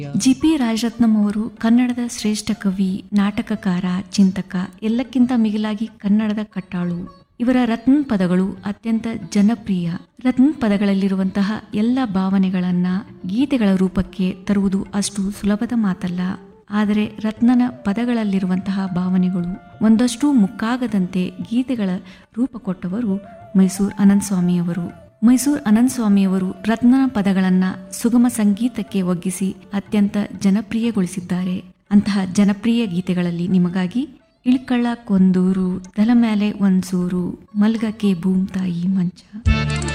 G P Rajaratnam ಅವರು ಕನ್ನಡದ ಶ್ರೇಷ್ಠ ಕವಿ ನಾಟಕಕಾರ ಚಿಂತಕ ಎಲ್ಲಕ್ಕಿಂತ ಮಿಗಿಲಾಗಿ ಕನ್ನಡದ ಕಟ್ಟಾಳು ಇವರ ರತ್ನ ಪದಗಳು ಅತ್ಯಂತ ಜನಪ್ರಿಯ ರತ್ನ ಪದಗಳಲ್ಲಿರುವಂತಹ ಎಲ್ಲ ಭಾವನೆಗಳನ್ನ ಗೀತೆಗಳ ರೂಪಕ್ಕೆ ತರುವುದು ಅಷ್ಟು ಸುಲಭದ ಮಾತಲ್ಲ ಆದರೆ ರತ್ನನ ಪದಗಳಲ್ಲಿರುವಂತಹ ಭಾವನೆಗಳು ಒಂದಷ್ಟು ಮುಕ್ಕಾಗದಂತೆ ಗೀತೆಗಳ ರೂಪ ಕೊಟ್ಟವರು ಮೈಸೂರು ಅನಂತಸ್ವಾಮಿಯವರು ಮೈಸೂರು ಅನಂತಸ್ವಾಮಿಯವರು ರತ್ನನ ಪದಗಳನ್ನ ಸುಗಮ ಸಂಗೀತಕ್ಕೆ ಒಗ್ಗಿಸಿ ಅತ್ಯಂತ ಜನಪ್ರಿಯಗೊಳಿಸಿದ್ದಾರೆ ಅಂತಹ ಜನಪ್ರಿಯ ಗೀತೆಗಳಲ್ಲಿ ನಿಮಗಾಗಿ ಇಳ್ಕಳ್ಳ ಕೊಂದೂರು ತಲ ಮೇಲೆ ಒಂದ್ಸೂರು ಮಲ್ಗಕ್ಕೆ ಭೂಮ್ ತಾಯಿ ಮಂಚ